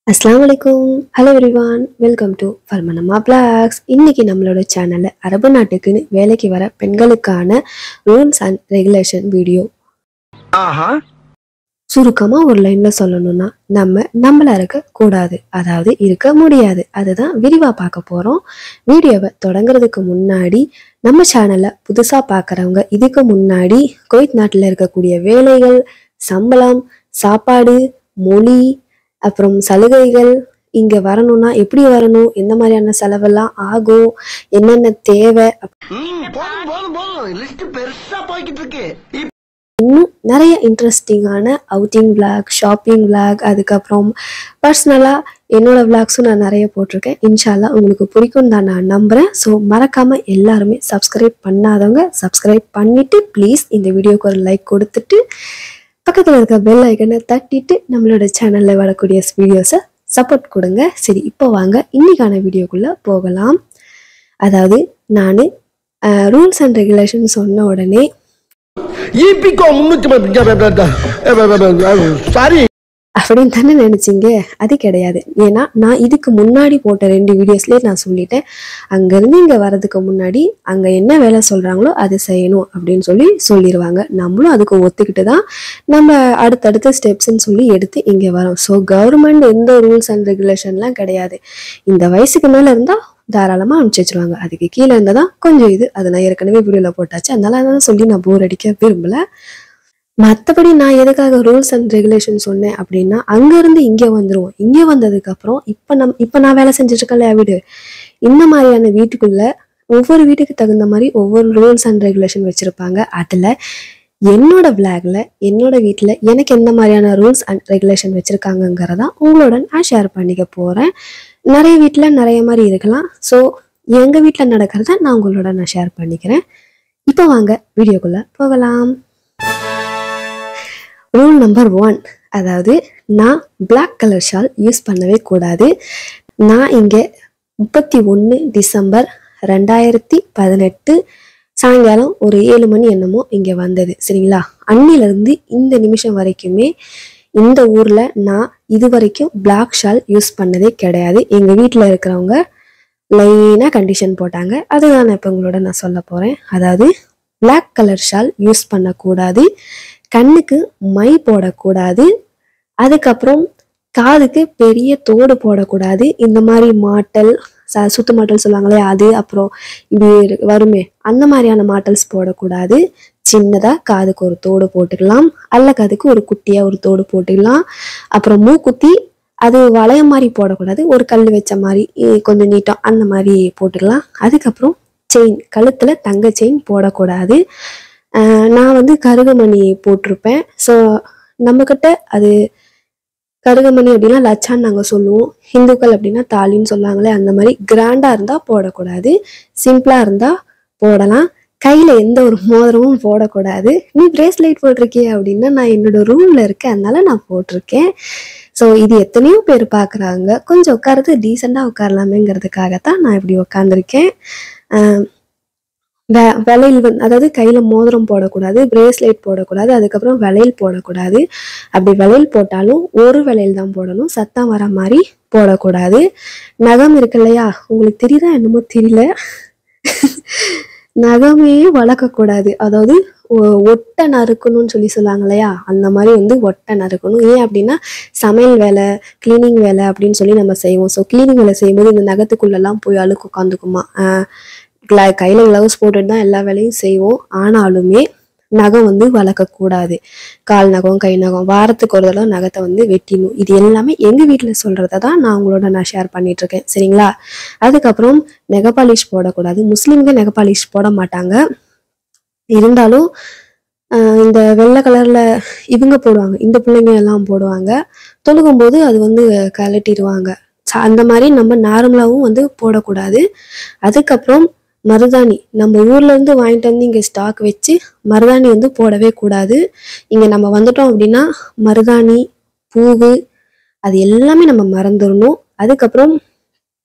அஸ்ஸலாமு அலைக்கும் hello everyone welcome to ஃபல்மனமா பிளாக்ஸ் இன்னைக்கு நம்மளோட சேனல்ல அரபு நாட்டுக்குன்னு வேலைக்கு வர பெண்களுக்கான ரூல்ஸ் அண்ட் ரெகுலேஷன் வீடியோ ஆஹா சுருக்கமா ஒரு லைன்ல சொல்லணும்னா நம்ம நம்மள இருக்க கூடாது அதாவது இருக்க முடியாது அதுதான் விரிவா பார்க்க போறோம் வீடியோவை தொடங்குறதுக்கு முன்னாடி நம்ம சேனலை புதுசா பார்க்கறவங்க இதுக்கு முன்னாடி குவைத் நாட்டில் இருக்கக்கூடிய வேலைகள் சம்பளம் சாப்பாடு மொழி அப்புறம் சலுகைகள் இங்க வரணும்னா எப்படி வரணும் எந்த மாதிரியான செலவெல்லாம் ஆகும் என்னென்ன தேவை ம், போதும் போதும் போதும் லிஸ்ட் பெருசா போய்கிட்டு இருக்கு இப்ப இன்னும் நிறைய இன்ட்ரெஸ்டிங்கான அவுட்டிங் விளாக் ஷாப்பிங் விளாக் அதுக்கப்புறம் பர்சனலாக என்னோட விளாக்ஸும் நான் நிறைய போட்டிருக்கேன் இன்ஷால்லா உங்களுக்கு பிடிக்கும் தான் நான் நம்புகிறேன் ஸோ மறக்காமல் எல்லாருமே சப்ஸ்கிரைப் பண்ணாதவங்க சப்ஸ்கிரைப் பண்ணிவிட்டு ப்ளீஸ் இந்த வீடியோக்கு ஒரு லைக் கொடுத்துட்டு பக்கத்தில் இருக்க பெல் ஐக்கனை தட்டிட்டு நம்மளோட சேனலில் வரக்கூடிய வீடியோஸை சப்போர்ட் கொடுங்க சரி இப்போ வாங்க இன்னைக்கான வீடியோக்குள்ளே போகலாம் அதாவது நான் ரூல்ஸ் அண்ட் ரெகுலேஷன் சொன்ன உடனே ஈபிகோ முன்னூத்தி சாரி அப்படின்னு தானே நினைச்சீங்க அது கிடையாது ஏன்னா நான் இதுக்கு முன்னாடி போட்ட ரெண்டு வீடியோஸ்லேயே நான் சொல்லிட்டேன் அங்கேருந்து இங்கே வர்றதுக்கு முன்னாடி அங்கே என்ன வேலை சொல்கிறாங்களோ அது செய்யணும் அப்படின்னு சொல்லி சொல்லிடுவாங்க நம்மளும் அதுக்கு ஒத்துக்கிட்டு தான் நம்ம அடுத்தடுத்த ஸ்டெப்ஸ்ன்னு சொல்லி எடுத்து இங்கே வரோம் ஸோ கவர்மெண்ட் எந்த ரூல்ஸ் அண்ட் ரெகுலேஷன்லாம் கிடையாது இந்த வயசுக்கு மேலே இருந்தால் தாராளமாக அனுப்பிச்சி வச்சிருவாங்க அதுக்கு கீழே இருந்தால் தான் கொஞ்சம் இது அதை நான் ஏற்கனவே வீடியோவில் போட்டாச்சு அதனால அதான் சொல்லி நான் போர் அடிக்க விரும்பல மற்றபடி நான் எதுக்காக ரூல்ஸ் அண்ட் ரெகுலேஷன் சொன்னேன் அப்படின்னா அங்கேருந்து இங்கே வந்துருவோம் இங்கே வந்ததுக்கப்புறம் இப்போ நம் இப்போ நான் வேலை செஞ்சுட்டு இருக்கேன்ல வீடு இந்த மாதிரியான வீட்டுக்குள்ள ஒவ்வொரு வீட்டுக்கு தகுந்த மாதிரி ஒவ்வொரு ரூல்ஸ் அண்ட் ரெகுலேஷன் வச்சுருப்பாங்க அதில் என்னோட பிளாக்ல என்னோட வீட்டில் எனக்கு எந்த மாதிரியான ரூல்ஸ் அண்ட் ரெகுலேஷன் வச்சுருக்காங்கங்கிறதா உங்களோட நான் ஷேர் பண்ணிக்க போகிறேன் நிறைய வீட்டில் நிறைய மாதிரி இருக்கலாம் ஸோ எங்கள் வீட்டில் நடக்கிறத நான் உங்களோட நான் ஷேர் பண்ணிக்கிறேன் இப்போ வாங்க வீடியோக்குள்ளே போகலாம் ரூல் நம்பர் ஒன் அதாவது நான் Black கலர் ஷால் யூஸ் பண்ணவே கூடாது நான் இங்கே முப்பத்தி ஒன்று டிசம்பர் ரெண்டாயிரத்தி பதினெட்டு சாயங்காலம் ஒரு ஏழு மணி என்னமோ இங்கே வந்தது சரிங்களா அன்னிலிருந்து இந்த நிமிஷம் வரைக்குமே இந்த ஊரில் நான் இது வரைக்கும் Black ஷால் யூஸ் பண்ணதே கிடையாது எங்கள் வீட்டில் இருக்கிறவங்க லைனாக கண்டிஷன் போட்டாங்க அதுதான் நான் இப்போ உங்களோட நான் சொல்ல போகிறேன் அதாவது Black கலர் ஷால் யூஸ் பண்ணக்கூடாது கண்ணுக்கு மை போடக்கூடாது அதுக்கப்புறம் காதுக்கு பெரிய தோடு போடக்கூடாது இந்த மாதிரி மாட்டல் ச சுத்து மாட்டல் சொல்லுவாங்களே அது அப்புறம் இப்படி இரு- வருமே அந்த மாதிரியான மாட்டல்ஸ் போடக்கூடாது சின்னதாக காதுக்கு ஒரு தோடு போட்டுக்கலாம் அல்ல காதுக்கு ஒரு குட்டியாக ஒரு தோடு போட்டுக்கலாம் அப்புறம் மூக்குத்தி அது வளைய மாதிரி போடக்கூடாது ஒரு கல் வச்ச மாதிரி இ- கொஞ்சம் நீட்டம் அந்த மாதிரி போட்டுக்கலாம் அதுக்கப்புறம் செயின் கழுத்தில் தங்க செயின் போடக்கூடாது ஆஹ் நான் வந்து கருகமணி போட்டிருப்பேன் ஸோ நம்மக்கிட்ட அது கருகமணி அப்படின்னா லச்சான்னு நாங்கள் சொல்லுவோம் ஹிந்துக்கள் அப்படின்னா தாலின்னு சொல்லுவாங்களே அந்த மாதிரி கிராண்டாக இருந்தால் போடக்கூடாது சிம்பிளாக இருந்தால் போடலாம் கையில் எந்த ஒரு மோதிரமும் போடக்கூடாது நீ பிரேஸ்லைட் போட்டிருக்கிய அப்படின்னா நான் என்னோட ரூமில் இருக்கேன் அதனால நான் போட்டிருக்கேன் ஸோ இது எத்தனையோ பேர் பார்க்குறாங்க கொஞ்சம் உட்காரது டீசெண்டாக உட்காரலாமேங்கிறதுக்காகத்தான் நான் இப்படி உட்காந்துருக்கேன் வெ வளையல் வந்து அதாவது கையில் மோதிரம் போடக்கூடாது பிரேஸ்லெட் போடக்கூடாது அதுக்கப்புறம் வளையல் போடக்கூடாது அப்படி வளையல் போட்டாலும் ஒரு வளையல் தான் போடணும் சத்தம் வர மாதிரி போடக்கூடாது நகம் இருக்கு இல்லையா உங்களுக்கு தெரியுதா என்னமோ தெரியல நகமே வளர்க்கக்கூடாது அதாவது ஒ- ஒட்டை நறுக்கணும்னு சொல்லி சொல்லுவாங்க இல்லையா அந்த மாதிரி வந்து ஒட்டை நறுக்கணும் ஏன் அப்படின்னா சமையல் வேலை க்ளீனிங் வேலை அப்படின்னு சொல்லி நம்ம செய்வோம் ஸோ க்ளீனிங் வேலை செய்யும்போது இந்த நகத்துக்குள்ளெல்லாம் போய் அழுக்கு உட்காந்துக்குமா கையில் க்ளவுஸ் போட்டுட்டு தான் எல்லா வேலையும் செய்வோம் ஆனாலுமே நகம் வந்து வளர்க்கக்கூடாது கால் நகம் கை நகம் வாரத்துக்கு ஒரு தடவை நகத்தை வந்து வெட்டிடணும் இது எல்லாமே எங்கள் வீட்டில் சொல்கிறத தான் நான் உங்களோட நான் ஷேர் பண்ணிட்டு இருக்கேன் சரிங்களா அதுக்கப்புறம் நெக பாலிஷ் போடக்கூடாது முஸ்லீம்க நெக பாலிஷ் போட மாட்டாங்க இருந்தாலும் ஆஹ் இந்த வெள்ளை கலரில் இவங்க போடுவாங்க இந்த பிள்ளைங்க எல்லாம் போடுவாங்க தொழுகும்போது அது வந்து கழட்டிடுவாங்க ச- அந்த மாதிரி நம்ம நார்மலாகவும் வந்து போடக்கூடாது அதுக்கப்புறம் மருதாணி நம்ம ஊர்ல இருந்து வாங்கிட்டு வந்து இங்கே ஸ்டாக் வச்சு மருதாணி வந்து போடவே கூடாது இங்கே நம்ம வந்துட்டோம் அப்படின்னா மருதாணி பூவு அது எல்லாமே நம்ம மறந்துடணும் அதுக்கப்புறம்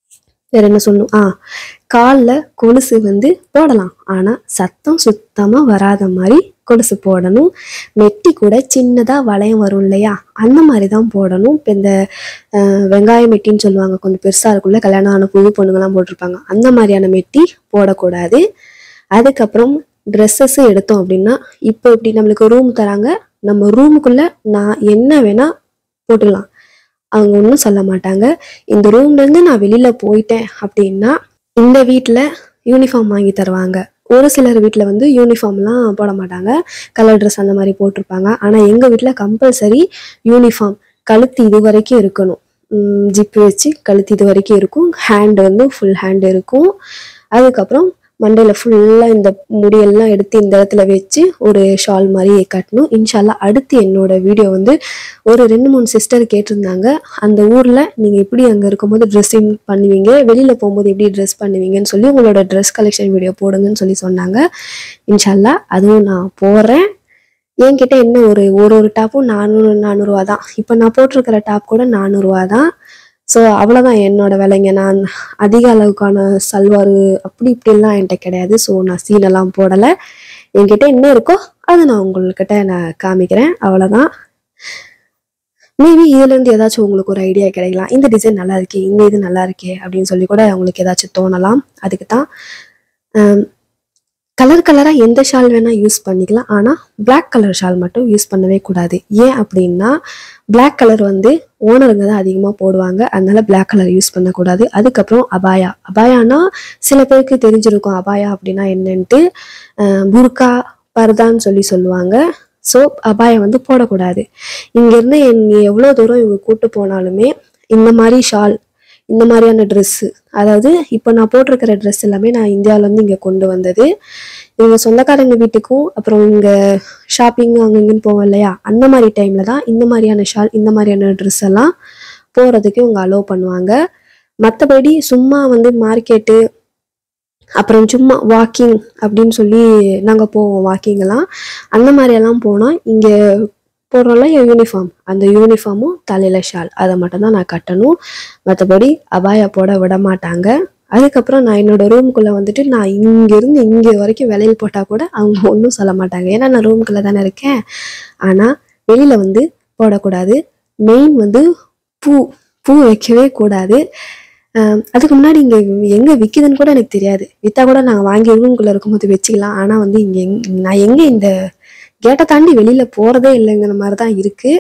வேற என்ன சொல்லணும் ஆ காலில் கொலுசு வந்து போடலாம் ஆனால் சத்தம் சுத்தமாக வராத மாதிரி கொலுசு போடணும் மெட்டி கூட சின்னதாக வளையம் வரும் இல்லையா அந்த மாதிரி தான் போடணும் இப்போ இந்த அஹ், வெங்காய மெட்டின்னு சொல்லுவாங்க கொஞ்சம் பெருசாக இருக்கும்ல கல்யாணம் ஆன புது பொண்ணுங்கலாம் போட்டிருப்பாங்க அந்த மாதிரியான மெட்டி போடக்கூடாது அதுக்கப்புறம் ட்ரெஸ்ஸஸ் எடுத்தோம் அப்படின்னா இப்போ இப்படி நம்மளுக்கு ரூம் தராங்க நம்ம ரூமுக்குள்ளே நான் என்ன வேணால் போட்டுக்கலாம் அவங்க ஒன்றும் சொல்ல மாட்டாங்க இந்த ரூம்லேருந்து நான் வெளியில் போயிட்டேன் அப்படின்னா இந்த வீட்டில் யூனிஃபார்ம் வாங்கி தருவாங்க ஒரு சிலர் வீட்டில் வந்து யூனிஃபார்ம்லாம் போட மாட்டாங்க கலர் ட்ரெஸ் அந்த மாதிரி போட்டிருப்பாங்க ஆனால் எங்கள் வீட்டில் கம்பல்சரி யூனிஃபார்ம் கழுத்து இது வரைக்கும் இருக்கணும் ஜிப்பு வச்சு கழுத்து இது வரைக்கும் இருக்கும் ஹேண்ட் வந்து ஃபுல் ஹேண்ட் இருக்கும் அதுக்கப்புறம் மண்டையில் ஃபுல்லாக இந்த முடியெல்லாம் எடுத்து இந்த இடத்துல வச்சு ஒரு ஷால் மாதிரி கட்டணும் இன்ஷால்லா அடுத்து என்னோட வீடியோ வந்து ஒரு ரெண்டு மூணு சிஸ்டர் கேட்டிருந்தாங்க அந்த ஊரில் நீங்கள் எப்படி அங்கே இருக்கும்போது ட்ரெஸ்ஸிங் பண்ணுவீங்க வெளியில் போகும்போது எப்படி ட்ரெஸ் பண்ணுவீங்கன்னு சொல்லி உங்களோட ட்ரெஸ் கலெக்ஷன் வீடியோ போடுங்கன்னு சொல்லி சொன்னாங்க இன்ஷால்லா அதுவும் நான் போடுறேன் என்கிட்ட என்ன ஒரு ஒரு ஒரு டாப்பும் நானூறு நானூறுரூவா தான் இப்போ நான் போட்டிருக்கிற டாப் கூட நானூறுரூவா தான் ஸோ அவ்வளோதான் என்னோட விலைங்க நான் அதிக அளவுக்கான சல்வார் அப்படி இப்படிலாம் என்கிட்ட கிடையாது ஸோ நான் சீனெல்லாம் போடலை என்கிட்ட என்ன இருக்கோ அதை நான் உங்கள்கிட்ட நான் காமிக்கிறேன் அவ்வளோதான் மேபி இதுலேருந்து ஏதாச்சும் உங்களுக்கு ஒரு ஐடியா கிடைக்கலாம் இந்த டிசைன் நல்லா இருக்கே இந்த இது நல்லா இருக்கே அப்படின்னு சொல்லி கூட உங்களுக்கு ஏதாச்சும் தோணலாம் அதுக்கு தான் கலர் கலராக எந்த ஷால் வேணால் யூஸ் பண்ணிக்கலாம் ஆனால் Black கலர் ஷால் மட்டும் யூஸ் பண்ணவே கூடாது ஏன் அப்படின்னா Black கலர் வந்து ஓனருங்க தான் அதிகமாக போடுவாங்க அதனால Black கலர் யூஸ் பண்ணக்கூடாது அதுக்கப்புறம் அபாயா அபாயானா சில பேருக்கு தெரிஞ்சிருக்கும் அபாயா அப்படின்னா என்னன்ட்டு அஹ் புர்கா பர்தான்னு சொல்லி சொல்லுவாங்க ஸோ அபாயா வந்து போடக்கூடாது இங்கேருந்து நீ எவ்வளோ தூரம் இவங்க கூட்டு போனாலுமே இந்த மாதிரி ஷால் இந்த மாதிரியான ட்ரெஸ்ஸு அதாவது இப்போ நான் போட்டிருக்கிற ட்ரெஸ் எல்லாமே நான் இந்தியாவிலேருந்து இங்கே கொண்டு வந்தது இவங்க சொந்தக்காரங்க வீட்டுக்கும் அப்புறம் இங்கே ஷாப்பிங் அங்கே இங்கேன்னு போவோம் இல்லையா அந்த மாதிரி டைமில் தான் இந்த மாதிரியான ஷால் இந்த மாதிரியான ட்ரெஸ் எல்லாம் போகிறதுக்கு இவங்க அலோவ் பண்ணுவாங்க மற்றபடி சும்மா வந்து மார்க்கெட்டு அப்புறம் சும்மா வாக்கிங் அப்படின்னு சொல்லி நாங்கள் போவோம் வாக்கிங்கெல்லாம் அந்த மாதிரியெல்லாம் போனால் இங்கே போடுறோம்ல யூனிஃபார்ம் அந்த யூனிஃபார்மும் தலையில் ஷால் அதை மட்டும்தான் நான் கட்டணும் மற்றபடி அபாயா போட விட மாட்டாங்க அதுக்கப்புறம் நான் என்னோட ரூமுக்குள்ளே வந்துட்டு நான் இங்கேருந்து இங்கே வரைக்கும் விலையில் போட்டால் கூட அவங்க ஒன்றும் சொல்ல மாட்டாங்க ஏன்னா நான் ரூமுக்குள்ளே தானே இருக்கேன் ஆனால் வெளியில் வந்து போடக்கூடாது மெயின் வந்து பூ பூ வைக்கவே கூடாது ஆம், அதுக்கு முன்னாடி இங்கே எங்கே விற்கிதுன்னு கூட எனக்கு தெரியாது விற்றா கூட நாங்கள் வாங்கி ரூம்குள்ளே இருக்கும்போது வச்சுக்கலாம் ஆனால் வந்து இங்கே எங் நான் எங்கே இந்த கேட்டை தாண்டி வெளியில் போகிறதே இல்லைங்கிற மாதிரி தான் இருக்குது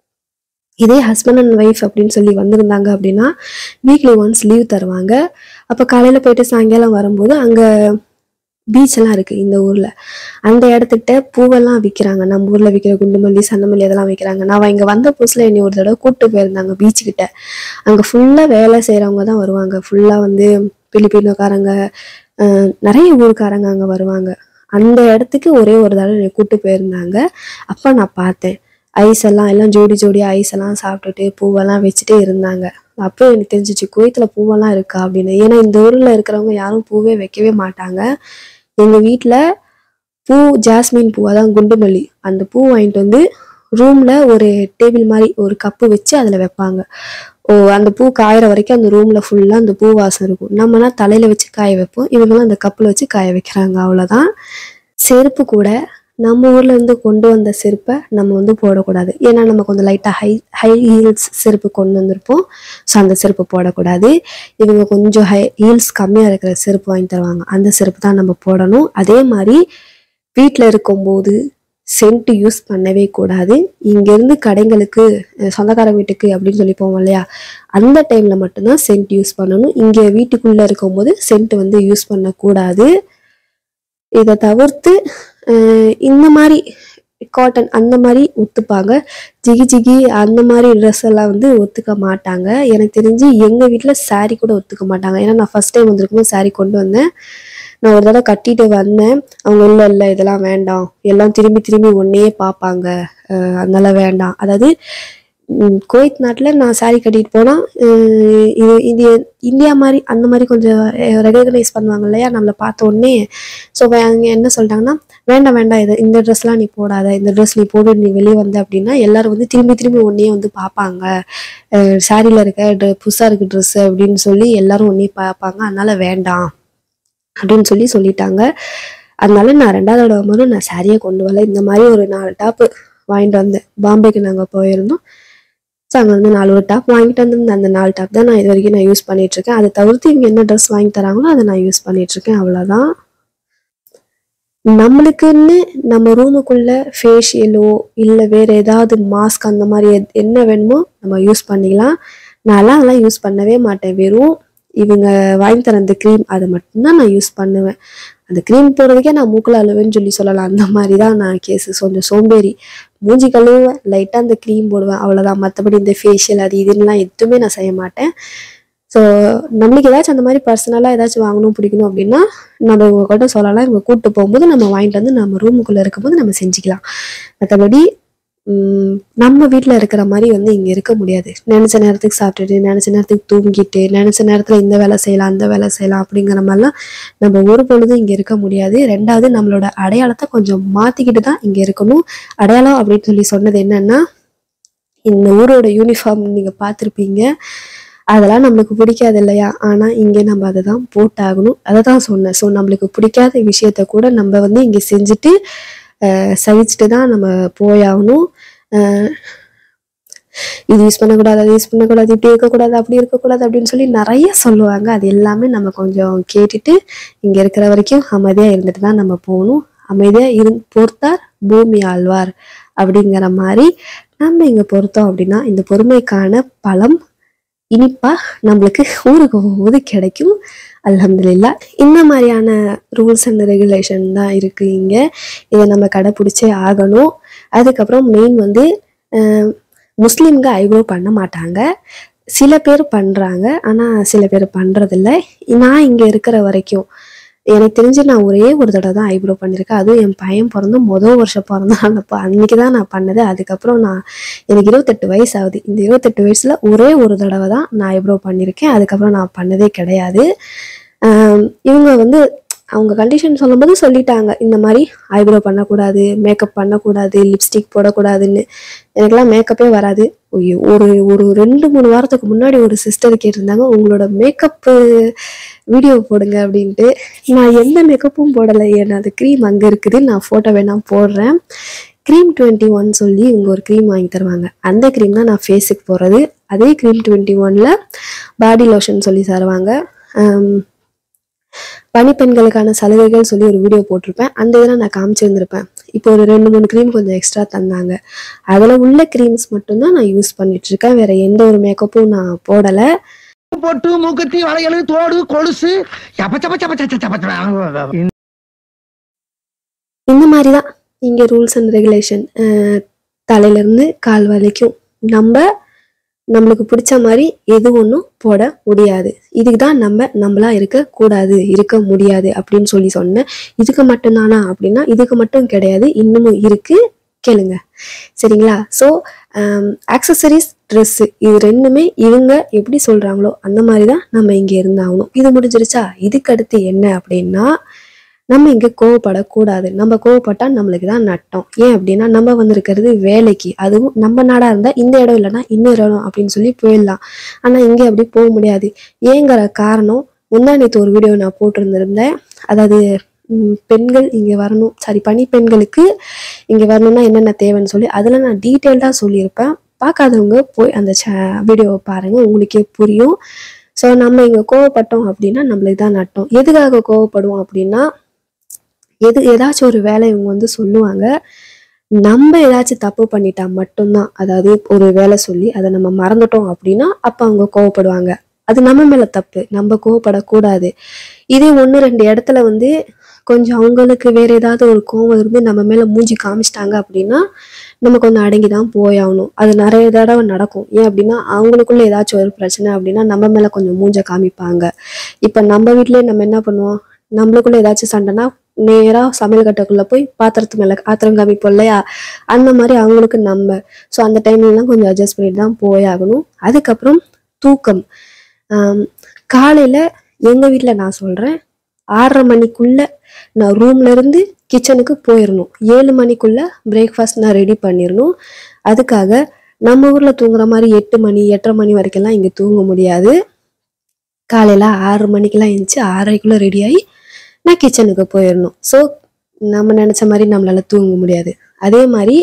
இதே ஹஸ்பண்ட் அண்ட் ஒய்ஃப் அப்படின்னு சொல்லி வந்திருந்தாங்க அப்படின்னா வீக்லி ஒன்ஸ் லீவ் தருவாங்க அப்போ காலையில் போயிட்டு சாயங்காலம் வரும்போது அங்கே பீச் எல்லாம் இருக்குது இந்த ஊரில் அந்த இடத்துக்கிட்ட பூவெல்லாம் விற்கிறாங்க நம்ம ஊரில் விற்கிற குண்டுமல்லி சந்தமல்லி அதெல்லாம் விற்கிறாங்க நான் இங்கே வந்த புதுசில் என்னை ஒரு தடவை கூப்பிட்டு போயிருந்தாங்க பீச்சுக்கிட்ட அங்கே ஃபுல்லாக வேலை செய்கிறவங்க தான் வருவாங்க ஃபுல்லாக வந்து பிலிப்பினோக்காரங்க அஹ், நிறைய ஊருக்காரங்க அங்கே வருவாங்க அந்த இடத்துக்கு ஒரே ஒரு தடவை என்னை கூப்பிட்டு போயிருந்தாங்க அப்போ நான் பார்த்தேன் ஐஸ் எல்லாம் எல்லாம் ஜோடி ஜோடியாக ஐஸ் எல்லாம் சாப்பிட்டுட்டு பூவெல்லாம் வச்சுட்டு இருந்தாங்க அப்போ எனக்கு தெரிஞ்சிச்சு குவைத்தில் பூவெல்லாம் இருக்கா அப்படின்னு ஏன்னா இந்த ஊரில் இருக்கிறவங்க யாரும் பூவே வைக்கவே மாட்டாங்க எங்கள் வீட்டில் பூ ஜாஸ்மின் பூ அதான் குண்டுமல்லி அந்த பூ வாங்கிட்டு வந்து ரூமில் ஒரு டேபிள் மாதிரி ஒரு கப்பு வச்சு அதில் வைப்பாங்க ஓ அந்த பூ காயிற வரைக்கும் அந்த ரூமில் ஃபுல்லாக அந்த பூ வாசம் இருக்கும் நம்மனா தலையில் வச்சு காய வைப்போம் இவங்கெல்லாம் அந்த கப்பில் வச்சு காய வைக்கிறாங்க அவ்வளோதான் செருப்பு கூட நம்ம ஊர்ல இருந்து கொண்டு வந்த செருப்பை நம்ம வந்து போடக்கூடாது ஏன்னா நம்ம கொஞ்சம் லைட்டாக ஹை ஹை ஹீல்ஸ் செருப்பு கொண்டு வந்திருப்போம் ஸோ அந்த செருப்பு போடக்கூடாது இவங்க கொஞ்சம் ஹை ஹீல்ஸ் கம்மியாக இருக்கிற செருப்பு வாங்கி தருவாங்க அந்த செருப்பு தான் நம்ம போடணும் அதே மாதிரி வீட்டில் இருக்கும்போது சென்ட் யூஸ் பண்ணவே கூடாது இங்கேருந்து கடைங்களுக்கு அஹ் சொந்தக்கார வீட்டுக்கு அப்படின்னு சொல்லி போவோம் இல்லையா அந்த டைமில் மட்டும்தான் சென்ட் யூஸ் பண்ணணும் இங்கே வீட்டுக்குள்ளே இருக்கும்போது சென்ட் வந்து யூஸ் பண்ணக்கூடாது இதை தவிர்த்து அஹ் இந்த மாதிரி காட்டன் அந்த மாதிரி ஒத்துப்பாங்க ஜிகி ஜிகி அந்த மாதிரி ட்ரெஸ் எல்லாம் வந்து ஒத்துக்க மாட்டாங்க எனக்கு தெரிஞ்சு எங்கள் வீட்டில் saree கூட ஒத்துக்க மாட்டாங்க ஏன்னா நான் ஃபர்ஸ்ட் டைம் வந்திருக்கும்போது saree கொண்டு வந்தேன் நான் ஒரு தடவை கட்டிட்டு வந்தேன் அவங்க இல்லை இல்லை இதெல்லாம் வேண்டாம் எல்லாம் திரும்பி திரும்பி ஒன்னே பார்ப்பாங்க அஹ் அதனால வேண்டாம் அதாவது ம், குவைத் நாட்டில் நான் saree கட்டிட்டு போனால் இது இது இந்தியா மாதிரி அந்த மாதிரி கொஞ்சம் ரெகக்னைஸ் பண்ணுவாங்க இல்லையா நம்மளை பார்த்த உடனே ஸோ அவங்க என்ன சொல்லிட்டாங்கன்னா வேண்டாம் வேண்டாம் இது இந்த ட்ரெஸ்லாம் நீ போடாத இந்த ட்ரெஸ் நீ போட்டு நீ வெளியே வந்த அப்படின்னா எல்லாரும் வந்து திரும்பி திரும்பி உன்னையே வந்து பார்ப்பாங்க சாரியில் இருக்க ட்ரெ புதுசாக இருக்கு ட்ரெஸ்ஸு அப்படின்னு சொல்லி எல்லாரும் உன்னையே பார்ப்பாங்க அதனால வேண்டாம் அப்படின்னு சொல்லி சொல்லிட்டாங்க அதனால நான் ரெண்டாவது தடவை போது நான் சாரியை கொண்டு வரல இந்த மாதிரி ஒரு நாலு டாப்பு வாங்கிட்டு வந்தேன் பாம்பேக்கு நாங்கள் போயிருந்தோம் ஸோ அங்கே வந்து நாலு ஒரு டாப் வாங்கிட்டு வந்திருந்தேன் அந்த நாலு டாப் தான் நான் இது வரைக்கும் நான் யூஸ் பண்ணிட்டு இருக்கேன் அதை தவிர்த்து இவங்க என்ன ட்ரெஸ் வாங்கி தராங்களோ அதை நான் யூஸ் பண்ணிட்டு இருக்கேன் அவ்வளோதான் நம்மளுக்குன்னு நம்ம ரூமுக்குள்ள ஃபேஷியலோ இல்லை வேற ஏதாவது மாஸ்க் அந்த மாதிரி எத்- என்ன வேணுமோ நம்ம யூஸ் பண்ணிக்கலாம் நான்லாம் அதெல்லாம் யூஸ் பண்ணவே மாட்டேன் வெறும் இவங்க வாங்கி தர அந்த க்ரீம் அதை மட்டும்தான் நான் யூஸ் பண்ணுவேன் அந்த க்ரீம் போடுறதுக்கே நான் மூக்கில் அழுவேன்னு சொல்லி சொல்லலாம் அந்த மாதிரி தான் நான் கேஸு கொஞ்சம் சோம்பேறி மூஞ்சி கழுவுவேன் லைட்டாக அந்த க்ரீம் போடுவேன் அவ்வளோதான் மற்றபடி இந்த ஃபேஷியல் அது இதுன்னெலாம் எதுவுமே நான் செய்ய மாட்டேன் ஸோ நம்மளுக்கு ஏதாச்சும் அந்த மாதிரி பர்சனலாக ஏதாச்சும் வாங்கணும் பிடிக்கணும் அப்படின்னா நம்ம இவங்க கிட்ட சொல்லலாம் இவங்க கூப்பிட்டு போகும்போது நம்ம வாங்கிட்டு வந்து நம்ம ரூமுக்குள்ளே இருக்கும்போது நம்ம செஞ்சுக்கலாம் மற்றபடி ம், நம்ம வீட்டில் இருக்கிற மாதிரி வந்து இங்கே இருக்க முடியாது நினச்ச நேரத்துக்கு சாப்பிட்டுட்டு நினச்ச நேரத்துக்கு தூங்கிட்டு நினச்ச நேரத்தில் இந்த வேலை செய்யலாம் அந்த வேலை செய்யலாம் அப்படிங்கிற மாதிரிலாம் நம்ம ஒரு பொழுதும் இங்கே இருக்க முடியாது ரெண்டாவது நம்மளோட அடையாளத்தை கொஞ்சம் மாற்றிக்கிட்டு தான் இங்கே இருக்கணும் அடையாளம் அப்படின்னு சொல்லி சொன்னது என்னன்னா இந்த ஊரோட யூனிஃபார்ம் நீங்கள் பார்த்துருப்பீங்க அதெல்லாம் நம்மளுக்கு பிடிக்காது இல்லையா ஆனால் இங்கே நம்ம அதை தான் போட்டாகணும் அதை தான் சொன்னேன் ஸோ நம்மளுக்கு பிடிக்காத விஷயத்த கூட நம்ம வந்து இங்கே செஞ்சுட்டு அஹ், சகிச்சுட்டு தான் நம்ம போயாகணும் அஹ், இது யூஸ் பண்ணக்கூடாது அது யூஸ் பண்ணக்கூடாது இப்படி இருக்கக்கூடாது அப்படி இருக்கக்கூடாது அப்படின்னு சொல்லி நிறைய சொல்லுவாங்க அது எல்லாமே நம்ம கொஞ்சம் கேட்டுட்டு இங்கே இருக்கிற வரைக்கும் அமைதியாக இருந்துட்டு தான் நம்ம போகணும் அமைதியாக இரு பொறுத்தார் பூமி ஆழ்வார் அப்படிங்கிற மாதிரி நம்ம இங்கே பொறுத்தோம் அப்படின்னா இந்த பொறுமைக்கான பலம் இனிப்பா நம்மளுக்கு ஊருக்கு போகும்போது கிடைக்கும் அல்ஹம்துலில்லா இந்த மாதிரியான ரூல்ஸ் அண்ட் ரெகுலேஷன் தான் இருக்கு இங்கே இதை நம்ம கடைப்பிடிச்சே ஆகணும் அதுக்கப்புறம் மெயின் வந்து அஹ், முஸ்லீம்க ஐப்ரோ பண்ண மாட்டாங்க சில பேர் பண்ணுறாங்க ஆனால் சில பேர் பண்ணுறதில்ல நான் இங்கே இருக்கிற வரைக்கும் எனக்கு தெரிஞ்சு நான் ஒரே ஒரு தடவை தான் ஐப்ரோ பண்ணியிருக்கேன் அதுவும் என் பையன் பிறந்து மொதல் வருஷம் பிறந்தான் அப்போ அன்னைக்கு தான் நான் பண்ணது அதுக்கப்புறம் நான் எனக்கு இருபத்தெட்டு வயசு ஆகுது இந்த இருபத்தெட்டு வயசுல ஒரே ஒரு தடவை தான் நான் ஐப்ரோ பண்ணியிருக்கேன் அதுக்கப்புறம் நான் பண்ணதே கிடையாது ஆம், இவங்க வந்து அவங்க கண்டிஷன் சொல்லும்போது சொல்லிட்டாங்க இந்த மாதிரி ஐப்ரோ பண்ணக்கூடாது மேக்கப் பண்ணக்கூடாது லிப்ஸ்டிக் போடக்கூடாதுன்னு எனக்கெல்லாம் மேக்கப்பே வராது ஐயோ, ஒரு ஒரு ரெண்டு மூணு வாரத்துக்கு முன்னாடி ஒரு சிஸ்டர் கேட்டிருந்தாங்க உங்களோட மேக்கப்பு வீடியோ போடுங்க அப்படின்ட்டு நான் எந்த மேக்கப்பும் போடலை அது க்ரீம் அங்கே இருக்குது நான் ஃபோட்டோ வேணா போடுறேன் க்ரீம் டுவெண்ட்டி ஒன் சொல்லி இவங்க ஒரு க்ரீம் வாங்கி தருவாங்க அந்த க்ரீம் தான் நான் ஃபேஸுக்கு போடுறது அதே க்ரீம் டுவெண்ட்டி ஒனில் பாடி லோஷன் சொல்லி தருவாங்க ஆம், பனிப்பெண்களுக்கான சலுகைகள் சொல்லி ஒரு வீடியோ போட்டிருப்பேன் அந்த இதில் நான் காமிச்சிருந்திருப்பேன் இப்போ ஒரு ரெண்டு மூணு க்ரீம் கொஞ்சம் எக்ஸ்ட்ரா தந்தாங்க அதில் உள்ள க்ரீம்ஸ் மட்டும்தான் நான் யூஸ் பண்ணிட்டு இருக்கேன் வேற எந்த ஒரு மேக்கப்பும் நான் போடலை போட்டு மூக்கத்தி வளையல் தோடு கொலுசு சப்ப சப்ப சப்ப சப்ப சப்ப சப்ப. இந்த மாதிரி தான் இங்கே ரூல்ஸ் அண்ட் ரெகுலேஷன் தலையிலேருந்து கால் வரைக்கும் நம்ம நம்மளுக்கு பிடிச்ச மாதிரி எது ஒன்றும் போட முடியாது இதுக்கு தான் நம்ம நம்மளா இருக்க கூடாது இருக்க முடியாது அப்படின்னு சொல்லி சொன்னேன் இதுக்கு மட்டும்தானா அப்படின்னா இதுக்கு மட்டும் கிடையாது இன்னமும் இருக்கு கேளுங்க சரிங்களா ஸோ ஆக்சசரிஸ் ட்ரெஸ்ஸு இது ரெண்டுமே இவங்க எப்படி சொல்கிறாங்களோ அந்த மாதிரி தான் நம்ம இங்கே இருந்தாகணும் இது முடிஞ்சிருச்சா இதுக்கு அடுத்து என்ன அப்படின்னா நம்ம இங்கே கோவப்படக்கூடாது நம்ம கோவப்பட்டா நம்மளுக்கு தான் நட்டம் ஏன் அப்படின்னா நம்ம வந்திருக்கிறது வேலைக்கு அதுவும் நம்ம நாடாக இருந்தால் இந்த இடம் இல்லைன்னா இன்னொரு இடம் அப்படின்னு சொல்லி போயிடலாம் ஆனால் இங்கே அப்படி போக முடியாது ஏங்கிற காரணம் முந்தா நேற்று ஒரு வீடியோ நான் போட்டிருந்திருந்தேன் அதாவது ம், பெண்கள் இங்கே வரணும் சாரி பனி பெண்களுக்கு இங்கே வரணும்னா என்னென்ன தேவைன்னு சொல்லி அதில் நான் டீட்டெயில்டாக சொல்லியிருப்பேன் பார்க்காதவங்க போய் அந்த வீடியோவை பாருங்கள் உங்களுக்கே புரியும் ஸோ நம்ம இங்கே கோவப்பட்டோம் அப்படின்னா நம்மளுக்கு தான் நட்டம் எதுக்காக கோவப்படுவோம் அப்படின்னா எது ஏதாச்சும் ஒரு வேலை இவங்க வந்து சொல்லுவாங்க நம்ம ஏதாச்சும் தப்பு பண்ணிட்டா மட்டும்தான் அதாவது ஒரு வேலை சொல்லி அதை நம்ம மறந்துட்டோம் அப்படின்னா அப்போ அவங்க கோவப்படுவாங்க அது நம்ம மேல தப்பு நம்ம கோவப்படக்கூடாது இதே ஒன்று ரெண்டு இடத்துல வந்து கொஞ்சம் அவங்களுக்கு வேற ஏதாவது ஒரு கோவம் இருந்து நம்ம மேல மூஞ்சி காமிச்சிட்டாங்க அப்படின்னா நம்ம கொஞ்சம் அடங்கி தான் போயாகணும் அது நிறைய தடவை நடக்கும் ஏன் அப்படின்னா அவங்களுக்குள்ள ஏதாச்சும் ஒரு பிரச்சனை அப்படின்னா நம்ம மேல கொஞ்சம் மூஞ்ச காமிப்பாங்க இப்போ நம்ம வீட்லயே நம்ம என்ன பண்ணுவோம் நம்மளுக்குள்ள ஏதாச்சும் சண்டைனா நேராக சமையல் கட்டுக்குள்ளே போய் பாத்திரத்து மேலே ஆத்திரம் காமிப்போம் இல்லையா அந்த மாதிரி அவங்களுக்கு நம்ம ஸோ அந்த டைம்லலாம் கொஞ்சம் அட்ஜஸ்ட் பண்ணிட்டு தான் போயாகணும் அதுக்கப்புறம் தூக்கம் காலையில் எங்கள் வீட்டில் நான் சொல்கிறேன் ஆறரை மணிக்குள்ள நான் ரூம்ல இருந்து கிச்சனுக்கு போயிடணும் ஏழு மணிக்குள்ள பிரேக்ஃபாஸ்ட் நான் ரெடி பண்ணிடணும் அதுக்காக நம்ம ஊர்ல தூங்குற மாதிரி எட்டு மணி எட்டரை மணி வரைக்கும்லாம் இங்க தூங்க முடியாது காலையில ஆறு மணிக்கெல்லாம் எழுந்துச்சு ஆறரைக்குள்ள ரெடி ஆகி நான் கிச்சனுக்கு போயிடணும் ஸோ நம்ம நினைச்ச மாதிரி நம்மளால தூங்க முடியாது அதே மாதிரி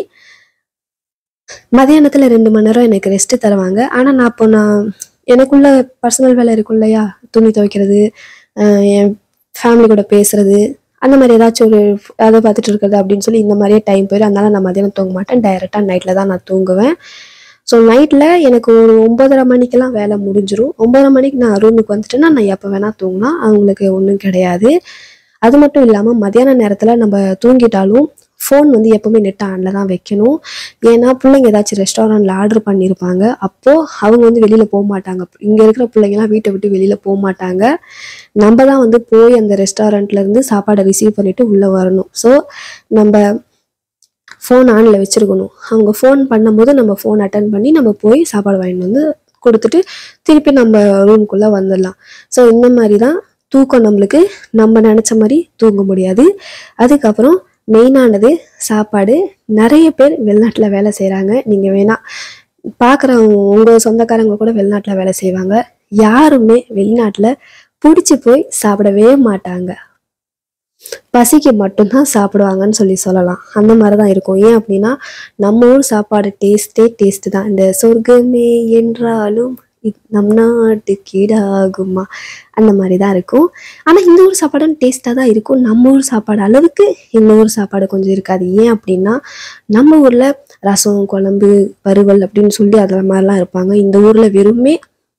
மதியானத்துல ரெண்டு மணி நேரம் எனக்கு ரெஸ்ட் தருவாங்க ஆனா நான் அப்போ நான் எனக்குள்ள பர்சனல் வேலை இருக்கும் இல்லையா துணி துவைக்கிறது ஆஹ் என் ஃபேமிலி கூட பேசுறது அந்த மாதிரி ஏதாச்சும் ஒரு அதை பார்த்துட்டு இருக்கிறது அப்படின்னு சொல்லி இந்த மாதிரியே டைம் போயிடும் அதனால நான் மதியானம் தூங்க மாட்டேன் டைரெக்டாக நைட்டில் தான் நான் தூங்குவேன் ஸோ நைட்டில் எனக்கு ஒரு ஒன்பதரை மணிக்கெல்லாம் வேலை முடிஞ்சிரும் ஒன்பதரை மணிக்கு நான் ரூமுக்கு வந்துட்டேன்னா நான் எப்போ வேணால் தூங்கினா அவங்களுக்கு ஒன்றும் கிடையாது அது மட்டும் இல்லாமல் மத்தியான நேரத்தில் நம்ம தூங்கிட்டாலும் ஃபோன் வந்து எப்பவுமே நெட் ஆனில் தான் வைக்கணும் ஏன்னா பிள்ளைங்க ஏதாச்சும் ரெஸ்டாரண்ட்டில் ஆர்டர் பண்ணியிருப்பாங்க அப்போது அவங்க வந்து வெளியில் போக மாட்டாங்க இங்கே இருக்கிற பிள்ளைங்கலாம் வீட்டை விட்டு வெளியில் போக மாட்டாங்க நம்ம தான் வந்து போய் அந்த ரெஸ்டாரண்ட்ல இருந்து சாப்பாடை ரிசீவ் பண்ணிட்டு உள்ளே வரணும் ஸோ நம்ம ஃபோன் ஆனில் வச்சிருக்கணும் அவங்க ஃபோன் பண்ணும்போது நம்ம ஃபோன் அட்டன் பண்ணி நம்ம போய் சாப்பாடு வாங்கிட்டு வந்து கொடுத்துட்டு திருப்பி நம்ம ரூம்குள்ளே வந்துடலாம் ஸோ இந்த மாதிரி தான் தூக்கம் நம்மளுக்கு நம்ம நினச்ச மாதிரி தூங்க முடியாது அதுக்கப்புறம் மெயினானது சாப்பாடு நிறைய பேர் வெளிநாட்டில் வேலை செய்கிறாங்க நீங்கள் வேணா பார்க்குறவங்க உங்கள் சொந்தக்காரங்க கூட வெளிநாட்டில் வேலை செய்வாங்க யாருமே வெளிநாட்டில் பிடிச்சி போய் சாப்பிடவே மாட்டாங்க பசிக்கு மட்டும்தான் சாப்பிடுவாங்கன்னு சொல்லி சொல்லலாம் அந்த மாதிரி தான் இருக்கும் ஏன் அப்படின்னா நம்ம ஊர் சாப்பாடு டேஸ்ட்டே டேஸ்ட் தான் இந்த சொர்க்கமே என்றாலும் இது நம் நாட்டு கீடாகுமா அந்த மாதிரி தான் இருக்கும் ஆனால் இந்த ஊர் சாப்பாடும் டேஸ்ட்டாக தான் இருக்கும் நம்ம ஊர் சாப்பாடு அளவுக்கு இந்த ஊர் சாப்பாடு கொஞ்சம் இருக்காது ஏன் அப்படின்னா நம்ம ஊரில் ரசம் குழம்பு வறுவல் அப்படின்னு சொல்லி அதில் மாதிரிலாம் இருப்பாங்க இந்த ஊரில் வெறுமே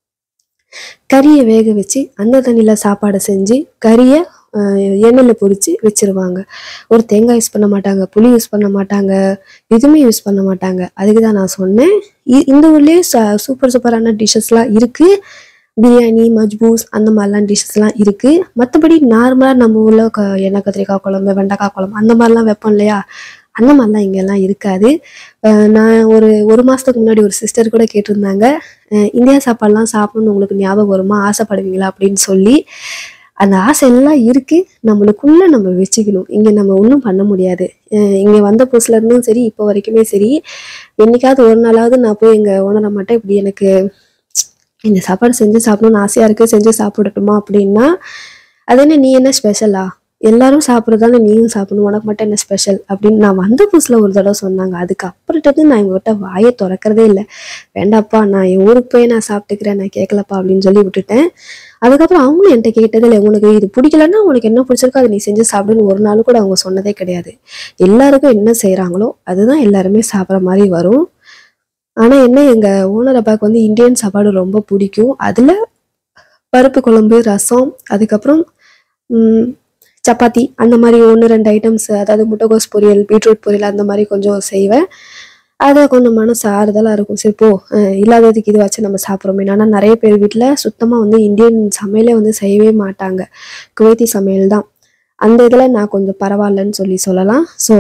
கறியை வேக வச்சு அந்த தண்ணியில் சாப்பாடை செஞ்சு கறியை எண்ணெயில் பொரிச்சு வச்சிருவாங்க ஒரு தேங்காய் யூஸ் பண்ண மாட்டாங்க புளி யூஸ் பண்ண மாட்டாங்க எதுவுமே யூஸ் பண்ண மாட்டாங்க அதுக்கு தான் நான் சொன்னேன் இ- இந்த ஊர்லேயே சூப்பர் சூப்பரான டிஷ்ஷஸ்லாம் இருக்கு பிரியாணி மஜ்பூஸ் அந்த மாதிரிலாம் டிஷ்ஷஸ்லாம் இருக்கு மற்றபடி நார்மலாக நம்ம ஊரில் க எண்ணெய் கத்திரிக்காய் குழம்பு வெண்டைக்காய் குழம்பு அந்த மாதிரிலாம் வைப்போம் இல்லையா அந்த மாதிரிலாம் இங்கெல்லாம் இருக்காது அஹ் நான் ஒரு ஒரு மாதத்துக்கு முன்னாடி ஒரு சிஸ்டர் கூட கேட்டிருந்தாங்க அஹ் இந்தியா சாப்பாடுலாம் சாப்பிடணும்னு உங்களுக்கு ஞாபகம் வருமா ஆசைப்படுவீங்களா அப்படின்னு சொல்லி அந்த ஆசை எல்லாம் இருக்கு நம்மளுக்குள்ள நம்ம வச்சுக்கணும் இங்க நம்ம ஒன்றும் பண்ண முடியாது அஹ் இங்க வந்த புதுசுல இருந்தும் சரி இப்போ வரைக்குமே சரி என்னைக்காவது ஒரு நாளாவது நான் போய் எங்க ஓனரை மட்டும் இப்படி எனக்கு இந்த சாப்பாடு செஞ்சு சாப்பிடணும்னு ஆசையா இருக்கு செஞ்சு சாப்பிடட்டுமா அப்படின்னா அது என்ன நீ என்ன ஸ்பெஷலா எல்லாரும் சாப்பிட்றதால நீயும் சாப்பிடணும் உனக்கு மட்டும் என்ன ஸ்பெஷல் அப்படின்னு நான் வந்த புதுசுல ஒரு தடவை சொன்னாங்க அதுக்கு அப்புறட்டு நான் இவங்ககிட்ட வாயை திறக்கறதே இல்லை வேண்டாப்பா நான் என் ஊருக்கு போய் நான் சாப்பிட்டுக்கிறேன் நான் கேட்கலப்பா அப்படின்னு சொல்லி விட்டுட்டேன் அதுக்கப்புறம் அவங்களும் என்கிட்ட கேட்டது இல்லை உனக்கு இது பிடிக்கலன்னா உனக்கு என்ன பிடிச்சிருக்கோ அதை நீ செஞ்சு சாப்பிடுன்னு ஒரு நாள் கூட அவங்க சொன்னதே கிடையாது எல்லாருக்கும் என்ன செய்றாங்களோ அதுதான் எல்லாருமே சாப்பிட்ற மாதிரி வரும் ஆனா என்ன எங்க ஓனர் அப்பாவுக்கு வந்து இந்தியன் சாப்பாடு ரொம்ப பிடிக்கும் அதுல பருப்பு குழம்பு ரசம் அதுக்கப்புறம் ம், சப்பாத்தி அந்த மாதிரி ஒன்று ரெண்டு ஐட்டம்ஸ் அதாவது முட்டைகோஸ் பொரியல் பீட்ரூட் பொரியல் அந்த மாதிரி கொஞ்சம் செய்வேன் அதை கொஞ்சம் மனசு ஆறுதலாக இருக்கும் சரி போ அஹ் இல்லாததுக்கு இது வச்சு நம்ம சாப்பிட்றோமே ஆனால் நிறைய பேர் வீட்டில் சுத்தமாக வந்து இந்தியன் சமையலே வந்து செய்யவே மாட்டாங்க குவைத்தி சமையல் தான் அந்த இதில் நான் கொஞ்சம் பரவாயில்லன்னு சொல்லி சொல்லலாம் ஸோ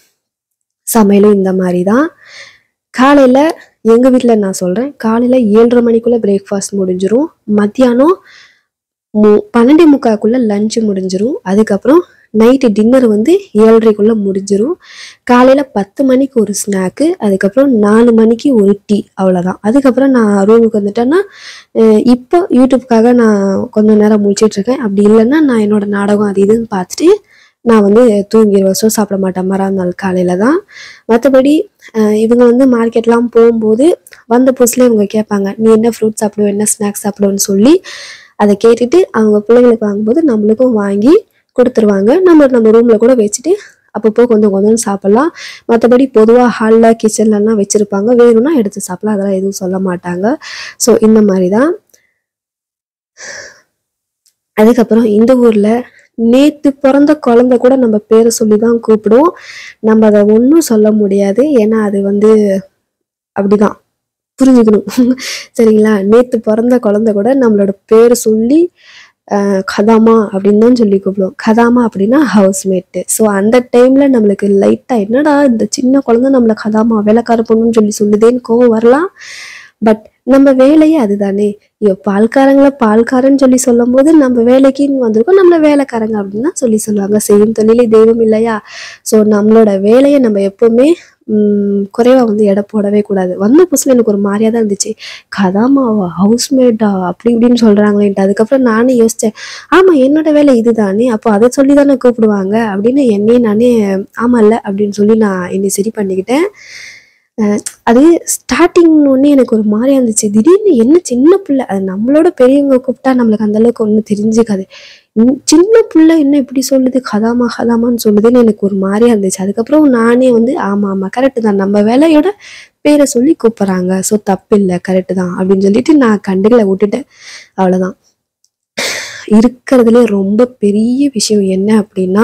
சமையலும் இந்த மாதிரி தான் காலையில் எங்கள் வீட்டில் நான் சொல்கிறேன் காலையில் ஏழரை மணிக்குள்ளே பிரேக்ஃபாஸ்ட் முடிஞ்சிரும் மத்தியானம் மு பன்னெண்டு முக்காக்குள்ளே லஞ்சு முடிஞ்சிரும் அதுக்கப்புறம் நைட்டு டின்னர் வந்து ஏழரைக்குள்ளே முடிஞ்சிரும் காலையில் பத்து மணிக்கு ஒரு ஸ்நாக்கு அதுக்கப்புறம் நாலு மணிக்கு ஒரு டீ அவ்வளோதான் அதுக்கப்புறம் நான் ரூமுக்கு வந்துட்டேன்னா அஹ் இப்போ யூடியூப்காக நான் கொஞ்ச நேரம் முழிச்சிட்டு இருக்கேன் அப்படி இல்லைன்னா நான் என்னோட நாடகம் அது இதுன்னு பார்த்துட்டு நான் வந்து தூங்கிடுவேன் ஸோ சாப்பிட மாட்டேன் மறுநாள் காலையில் தான் மற்றபடி இவங்க வந்து மார்க்கெட்லாம் போகும்போது வந்த புதுசுல இவங்க கேட்பாங்க நீ என்ன ஃப்ரூட் சாப்பிடுவ என்ன ஸ்நாக்ஸ் சாப்பிடுவேன்னு சொல்லி அதை கேட்டுட்டு அவங்க பிள்ளைங்களுக்கு வாங்கும்போது நம்மளுக்கும் வாங்கி கொடுத்துருவாங்க நம்ம நம்ம ரூமில் கூட வச்சுட்டு அப்பப்போ கொஞ்சம் கொஞ்சம் சாப்பிட்லாம் மற்றபடி பொதுவாக ஹாலில் கிச்சன்லலாம் வச்சுருப்பாங்க வேணும்னா எடுத்து சாப்பிடலாம் அதெல்லாம் எதுவும் சொல்ல மாட்டாங்க ஸோ இந்த மாதிரி தான் அதுக்கப்புறம் இந்த ஊரில் நேத்து பிறந்த குழந்தை கூட நம்ம பேரை சொல்லி தான் கூப்பிடுவோம் நம்ம அதை ஒன்றும் சொல்ல முடியாது ஏன்னா அது வந்து அப்படிதான் புரிஞ்சுக்கணும் சரிங்களா நேத்து பிறந்த குழந்தை கூட நம்மளோட பேரை சொல்லி அஹ், கதாமா அப்படின்னு தான் சொல்லி கூப்பிடுவோம் கதாமா அப்படின்னா ஹவுஸ்மேட்டு ஸோ அந்த டைமில் நம்மளுக்கு லைட்டாக என்னடா இந்த சின்ன குழந்தை நம்மளை கதாமா வேலைக்கார பொண்ணுன்னு சொல்லி சொல்லுதேன்னு கோவம் வரலாம் பட் நம்ம வேலையே அதுதானே ஐயோ பால்காரங்களை பால்காரன்னு சொல்லி சொல்லும் போது நம்ம வேலைக்குன்னு வந்திருக்கோம் நம்மள வேலைக்காரங்க அப்படின்னு தான் சொல்லி சொல்லுவாங்க செய்யும் தொழிலே தெய்வம் இல்லையா ஸோ நம்மளோட வேலையை நம்ம எப்பவுமே ம், குறைவா வந்து எடை போடவே கூடாது வந்த புதுசுல எனக்கு ஒரு மாதிரியா தான் இருந்துச்சு கதாமாவா ஹவுஸ்மேட்டா அப்படி இப்படின்னு சொல்றாங்களேன்ட்டு அதுக்கப்புறம் நானே யோசிச்சேன் ஆமா என்னோட வேலை இதுதானே அப்போ அதை சொல்லி தானே கூப்பிடுவாங்க அப்படின்னு என்னையே நானே ஆமா இல்ல அப்படின்னு சொல்லி நான் என்னை சரி பண்ணிக்கிட்டேன் அஹ் அது ஸ்டார்டிங் ஒன்னே எனக்கு ஒரு மாதிரியா இருந்துச்சு திடீர்னு என்ன சின்ன பிள்ளை அது நம்மளோட பெரியவங்க கூப்பிட்டா நம்மளுக்கு அந்த அளவுக்கு ஒன்றும் தெரிஞ்சுக்காது உம் சின்ன பிள்ளை என்ன இப்படி சொல்லுது கதாமா கதாமான்னு சொல்லுதுன்னு எனக்கு ஒரு மாதிரியா இருந்துச்சு அதுக்கப்புறம் நானே வந்து ஆமா ஆமா கரெக்டு தான் நம்ம வேலையோட பேரை சொல்லி கூப்பிடுறாங்க ஸோ தப்பு இல்லை கரெக்டு தான் அப்படின்னு சொல்லிட்டு நான் கண்டுகளை விட்டுட்டேன் அவ்வளோதான் இருக்கிறதுலே ரொம்ப பெரிய விஷயம் என்ன அப்படின்னா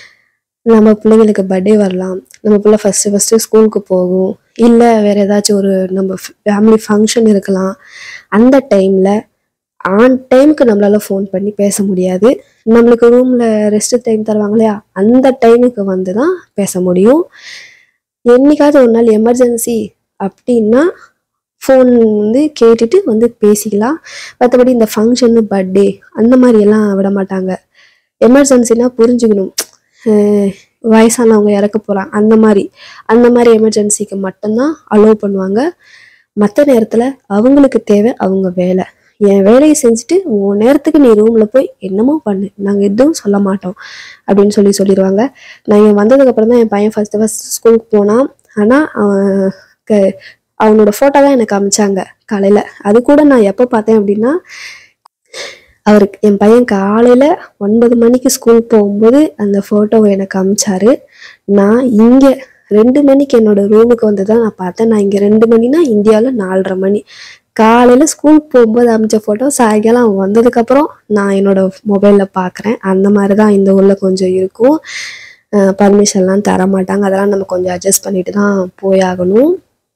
நம்ம பிள்ளைங்களுக்கு பர்த்டே வரலாம் நம்ம பிள்ளை ஃபஸ்ட்டு ஃபஸ்ட்டு ஸ்கூலுக்கு போகும் இல்லை வேற ஏதாச்சும் ஒரு நம்ம ஃபேமிலி ஃபங்க்ஷன் இருக்கலாம் அந்த டைமில் ஆன் டைமுக்கு நம்மளால ஃபோன் பண்ணி பேச முடியாது நம்மளுக்கு ரூமில் ரெஸ்ட் டைம் தருவாங்க இல்லையா அந்த டைமுக்கு வந்து தான் பேச முடியும் என்னைக்காவது ஒரு நாள் எமர்ஜென்சி அப்படின்னா ஃபோன் வந்து கேட்டுட்டு வந்து பேசிக்கலாம் மற்றபடி இந்த ஃபங்க்ஷனு பர்த்டே அந்த மாதிரி எல்லாம் விட மாட்டாங்க எமர்ஜென்சினா புரிஞ்சுக்கணும் அஹ் வயசானவங்க இறக்க போகிறாங்க அந்த மாதிரி அந்த மாதிரி எமர்ஜென்சிக்கு மட்டும்தான் அலோவ் பண்ணுவாங்க மற்ற நேரத்தில் அவங்களுக்கு தேவை அவங்க வேலை என் வேலையை செஞ்சுட்டு உன் நேரத்துக்கு நீ ரூமில் போய் என்னமோ பண்ணு நாங்கள் எதுவும் சொல்ல மாட்டோம் அப்படின்னு சொல்லி சொல்லிடுவாங்க நான் இங்கே வந்ததுக்கப்புறம் தான் என் பையன் ஃபஸ்ட்டு ஃபஸ்ட் ஸ்கூலுக்கு போனான் ஆனால் அவன் க- அவனோட ஃபோட்டோ தான் எனக்கு அமிச்சாங்க காலையில் அது கூட நான் எப்போ பார்த்தேன் அப்படின்னா அவருக்கு என் பையன் காலையில் ஒன்பது மணிக்கு ஸ்கூல் போகும்போது அந்த ஃபோட்டோவை எனக்கு அமிச்சாரு நான் இங்கே ரெண்டு மணிக்கு என்னோட ரூமுக்கு வந்து தான் நான் பார்த்தேன் நான் இங்கே ரெண்டு மணினா இந்தியாவில் நாலரை மணி காலையில் ஸ்கூல் போகும்போது அமிச்ச ஃபோட்டோ சாயங்காலம் அவன் வந்ததுக்கப்புறம் நான் என்னோட மொபைலில் பார்க்குறேன் அந்த மாதிரி தான் இந்த ஊரில் கொஞ்சம் இருக்கும் பர்மிஷன்லாம் தர மாட்டாங்க அதெல்லாம் நம்ம கொஞ்சம் அட்ஜஸ்ட் பண்ணிட்டு தான் போயாகணும்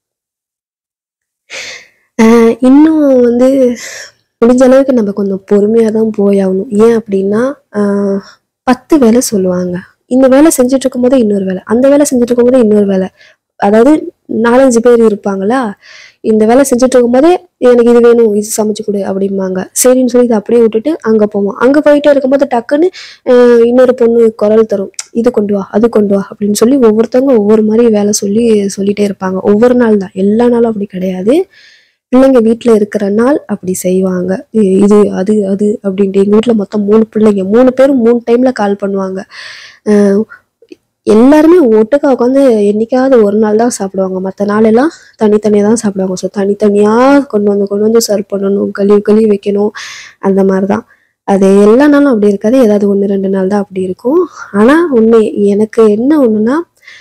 அஹ் இன்னும் வந்து முடிஞ்ச அளவுக்கு நம்ம கொஞ்சம் பொறுமையாக தான் போயாகணும் ஏன் அப்படின்னா ஆஹ் பத்து வேலை சொல்லுவாங்க இந்த வேலை செஞ்சுட்டு இருக்கும்போது இன்னொரு வேலை அந்த வேலை செஞ்சுட்டு இருக்கும்போது இன்னொரு வேலை அதாவது நாலஞ்சு பேர் இருப்பாங்களா இந்த வேலை செஞ்சுட்டு இருக்கும்போதே எனக்கு இது வேணும் இது சமைச்சு கொடு அப்படிம்பாங்க சரின்னு சொல்லி இதை அப்படியே விட்டுட்டு அங்கே போவோம் அங்கே போயிட்டே இருக்கும்போது டக்குன்னு ஆஹ் இன்னொரு பொண்ணு குரல் தரும் இது கொண்டு வா அது கொண்டு வா அப்படின்னு சொல்லி ஒவ்வொருத்தவங்க ஒவ்வொரு மாதிரி வேலை சொல்லி சொல்லிட்டே இருப்பாங்க ஒவ்வொரு நாள் தான் எல்லா நாளும் அப்படி கிடையாது பிள்ளைங்க வீட்டில் இருக்கிற நாள் அப்படி செய்வாங்க இ- இது அது அது அப்படின்ட்டு எங்கள் வீட்டில் மொத்தம் மூணு பிள்ளைங்க மூணு பேரும் மூணு டைமில் கால் பண்ணுவாங்க அஹ் எல்லாருமே ஒட்டுக்கா உட்காந்து என்னைக்காவது ஒரு நாள் தான் சாப்பிடுவாங்க மற்ற நாளெல்லாம் தனித்தனியாக தான் சாப்பிடுவாங்க ஸோ தனித்தனியாக கொண்டு வந்து கொண்டு வந்து சர்வ் பண்ணணும் கழுவி கழுவி வைக்கணும் அந்த மாதிரி தான் அது எல்லா நாளும் அப்படி இருக்காது ஏதாவது ஒன்று ரெண்டு நாள் தான் அப்படி இருக்கும் ஆனால் உண்மை எனக்கு என்ன ஒன்றுனா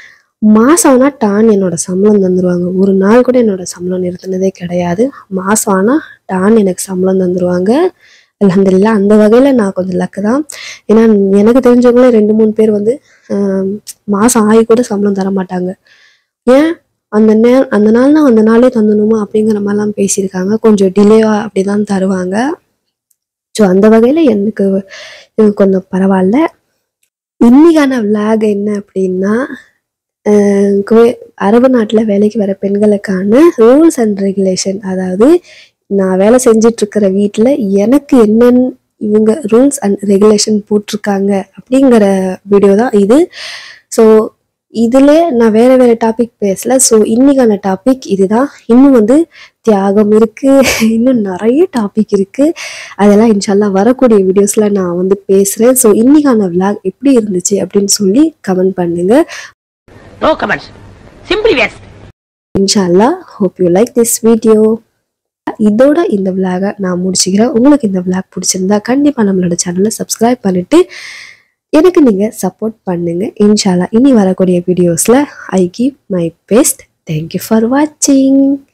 மாசம் ஆனால் டான் என்னோட சம்பளம் தந்துருவாங்க ஒரு நாள் கூட என்னோட சம்பளம் நிறுத்தினதே கிடையாது மாசம் ஆனால் டான் எனக்கு சம்பளம் தந்துருவாங்க அல்ஹம்துலில்லாஹ் அந்த வகையில் நான் கொஞ்சம் லக்கு தான் ஏன்னா எனக்கு தெரிஞ்சவங்களே ரெண்டு மூணு பேர் வந்து ஆம், மாசம் ஆகி கூட சம்பளம் தர மாட்டாங்க ஏன் அந்த நே அந்த நாள்னா அந்த நாளே தந்தணுமா அப்படிங்கிற மாதிரிலாம் பேசியிருக்காங்க கொஞ்சம் டிலேவா அப்படி தான் தருவாங்க ஸோ அந்த வகையில் எனக்கு இது கொஞ்சம் பரவாயில்ல இன்னைக்கான விளாக் என்ன அப்படின்னா அஹ் குவை- அரபு நாட்டில் வேலைக்கு வர பெண்களுக்கான ரூல்ஸ் அண்ட் ரெகுலேஷன் அதாவது நான் வேலை செஞ்சுட்டு இருக்கிற வீட்டில் எனக்கு என்னென்ன இவங்க ரூல்ஸ் அண்ட் ரெகுலேஷன் போட்டிருக்காங்க அப்படிங்கிற வீடியோ தான் இது ஸோ இதில் நான் வேற வேற டாபிக் பேசல ஸோ இன்னைக்கான டாபிக் இதுதான் இன்னும் வந்து தியாகம் இருக்கு இன்னும் நிறைய டாபிக் இருக்கு அதெல்லாம் இன்ஷால்லா வரக்கூடிய வீடியோஸ்ல நான் வந்து பேசுறேன் ஸோ இன்னைக்கான vlog எப்படி இருந்துச்சு அப்படின்னு சொல்லி கமெண்ட் பண்ணுங்க No comments. Simply yes. இன்ஷால்லா hope you like this video இதோட இந்த விளாகை நான் முடிச்சுக்கிறேன் உங்களுக்கு இந்த விளாக் பிடிச்சிருந்தா கண்டிப்பாக நம்மளோட சேனலை சப்ஸ்கிரைப் பண்ணிட்டு எனக்கு நீங்கள் சப்போர்ட் பண்ணுங்க இன்ஷால்லா இனி வரக்கூடிய வீடியோஸில் I keep my best thank you for வாட்சிங்